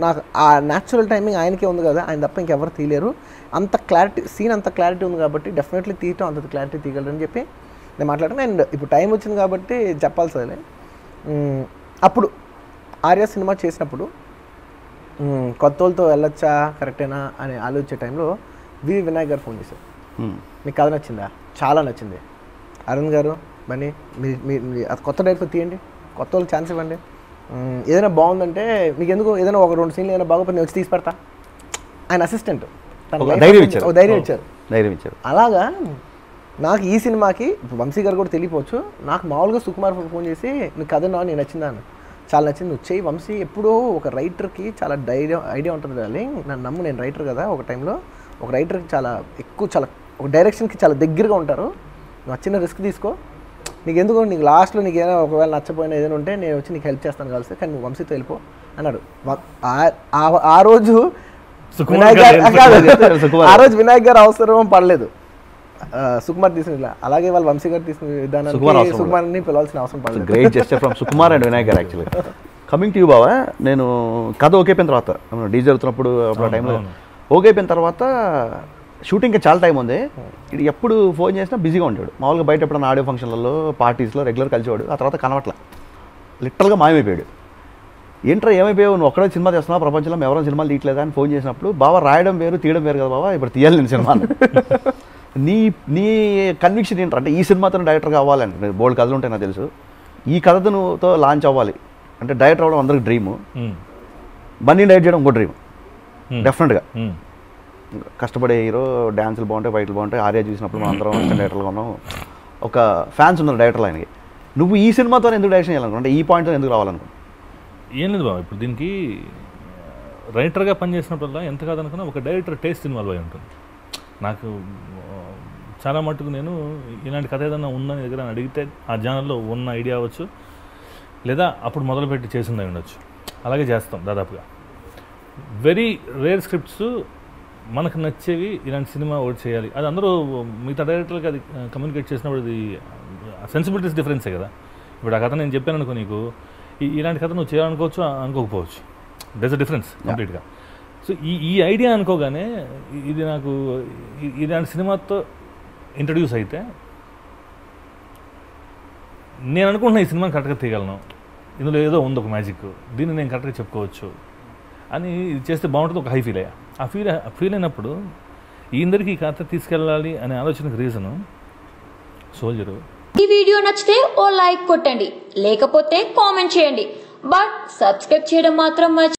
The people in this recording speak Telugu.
నాకు ఆ న్యాచురల్ టైమింగ్ ఆయనకే ఉంది కదా ఆయన తప్ప ఇంకెవరు తీయలేరు అంత క్లారిటీ సీన్ అంత క్లారిటీ ఉంది కాబట్టి డెఫినెట్లీ తీయటం అంత క్లారిటీ తీయగలరని చెప్పి నేను మాట్లాడాను అండ్ ఇప్పుడు టైం వచ్చింది కాబట్టి చెప్పాల్సిందే మ్మ్, అప్పుడు ఆర్య సినిమా చేసినప్పుడు మ్మ్, కొత్త వాళ్ళతో వెళ్ళొచ్చా కరెక్టేనా అని ఆలోచించే టైంలో వి వినాయక్ గారు ఫోన్ చేశారు Hmm. మీకు కథ నచ్చిందా చాలా నచ్చింది అరుణ్ గారు బన్నీ మీ మీ మీ- అది కొత్త డైరెక్టర్ తీయండి కొత్త వాళ్ళకి ఛాన్స్ ఇవ్వండి మ్మ్, ఏదైనా బాగుందంటే మీకు ఎందుకు ఏదైనా ఒక రెండు సీన్లు ఏదైనా బాగోపోతే నేను వచ్చి తీసి పెడతా ఆయన అసిస్టెంట్ ఒక ధైర్యం ఇచ్చారు. ఒక ధైర్యం ఇచ్చారు ధైర్యం ఇచ్చారు అలాగా నాకు ఈ సినిమాకి ఇప్పుడు వంశీ గారు కూడా తెలియపోవచ్చు నాకు మామూలుగా సుకుమార్ ఫోన్ చేసి నీకు కథ నా నేను నచ్చిందా అని చాలా నచ్చింది నువ్వు చేయి వంశీ ఎప్పుడూ ఒక రైటర్కి చాలా ధైర్యం ఐడియా ఉంటుంది డార్లింగ్ నన్ను నమ్ము నేను రైటర్ కదా ఒక టైంలో ఒక రైటర్కి చాలా ఎక్కువ చాలా ఒక డైరెక్షన్కి చాలా దగ్గరగా ఉంటారు నువ్వు చిన్న రిస్క్ తీసుకో నీకు ఎందుకు నీకు లాస్ట్లో నీకు ఏదైనా ఒకవేళ నచ్చపోయినా ఏదైనా ఉంటే నేను వచ్చి నీకు హెల్ప్ చేస్తాను కలిసి కానీ నువ్వు వంశీతో వెళ్ళిపో అన్నాడు వ- ఆ- ఆ- ఆ రోజు సుకుమార్ వినాయక్ గారు గారు కాదు. చెప్పారు సుకుమార్. ఆ రోజు వినాయక్ గారు అవసరం పడలేదు ఆ, సుకుమార్ తీసుకుని ఇలా అలాగే వాళ్ళు వంశీ గారు తీసుకుని సుకుమార్ విధానానికి అవసరం సుకుమార్ని పిలవాల్సిన అవసరం పడలేదు great gesture from Sukumar and Vinayak గారు యాక్చువల్లీ కమింగ్ టు యూ బావా నేను కథ ఓకే అయిపోయిన తర్వాత డీజే జరుగుతున్నప్పుడు అప్పుడు ఆ టైంలో ఓకే అయిపోయిన తర్వాత షూటింగ్కి చాలా టైం ఉంది ఇది ఎప్పుడు ఫోన్ చేసినా బిజీగా ఉంటాడు మామూలుగా బయట ఎప్పుడైనా ఆడియో ఫంక్షన్లలో పార్టీస్లో రెగ్యులర్ కలిసేవాడు ఆ తర్వాత కనవట్ల లిటరల్గా మాయమైపోయాడు ఏంట్రా ఏమైపోయావు నువ్వు ఒక్కడే సినిమా చేస్తున్నావు ప్రపంచంలో మేము ఎవరైనా సినిమాలు తీయట్లేదా అని ఫోన్ చేసినప్పుడు బావా రాయడం వేరు తీయడం వేరు కదా బావా ఇప్పుడు తీయాలి నేను సినిమా నీ నీ కన్విక్షన్ ఏంటంటే అంటే ఈ సినిమాతో డైరెక్టర్ కావాలని బోల్డ్ కథలు ఉంటాయి నాకు తెలుసు ఈ కథతో నువ్వుతో లాంచ్ అవ్వాలి అంటే డైరెక్టర్ అవ్వడం అందరికి డ్రీము ఉమ్, బన్నీ డైరెక్ట్ చేయడం ఇంకో డ్రీమ్ Hmm. డెఫినెట్గా ఉమ్. కష్టపడే హీరో డ్యాన్సులు బాగుంటాయి ఫైట్లు బాగుంటాయి ఆర్యా చూసినప్పుడు మనం అందరం ఇష్టం డైరెక్టర్గా ఉన్నాం ఒక ఫ్యాన్స్ ఉన్నారు డైరెక్టర్ ఆయనకి నువ్వు ఈ సినిమాతో ఎందుకు డైరెక్షన్ చేయాలనుకో అంటే ఈ పాయింట్తో ఎందుకు రావాలనుకో ఏం లేదు బాబు ఇప్పుడు దీనికి రైటర్గా పనిచేసినప్పుడల్లా ఎంత కాదనుకున్నా ఒక డైరెక్టర్ టేస్ట్ ఇన్వాల్వ్ అయి ఉంటుంది నాకు ఆ, చాలా మట్టుకు నేను ఇలాంటి కథ ఏదైనా ఉందని దగ్గర అని అడిగితే ఆ జానల్లో ఉన్న ఐడియా అవ్వచ్చు లేదా అప్పుడు మొదలుపెట్టి చేసింది ఉండొచ్చు అలాగే చేస్తాం దాదాపుగా వెరీ రేర్ స్క్రిప్ట్స్ మనకు నచ్చేవి ఇలాంటి సినిమా ఒకటి చేయాలి అది అందరూ మిగతా డైరెక్టర్కి అది కమ్యూనికేట్ చేసినప్పుడు అది సెన్సిబిలిటీస్ డిఫరెన్సే కదా ఇప్పుడు ఆ కథ నేను చెప్పాను అనుకో నీకు ఈ ఇలాంటి కథ నువ్వు చేయాలనుకోవచ్చు అనుకోకపోవచ్చు దస్ అ డిఫరెన్స్ కంప్లీట్గా సో ఈ ఈ ఐడియా అనుకోగానే ఇ- ఇది నాకు ఇ- ఇలాంటి సినిమాతో ఇంట్రడ్యూస్ అయితే నేను అనుకుంటున్నా ఈ సినిమాని కరెక్ట్గా తీయగలను ఇందులో ఏదో ఉంది ఒక మ్యాజిక్ దీన్ని నేను కరెక్ట్గా చెప్పుకోవచ్చు అని ఇది చేస్తే బాగుంటుంది ఒక హై ఫీల్ అయ్యా ఆ ఫీల్ ఫీల్ అయినప్పుడు ఈ అందరికీ ఈ కథ తీసుకెళ్ళాలి అనే ఆలోచనకు రీజను సోల్జరు ఈ వీడియో నచ్చితే ఓ లైక్ కొట్టండి లేకపోతే కామెంట్ చేయండి బట్ సబ్స్క్రైబ్ చేయడం మాత్రం మర్చి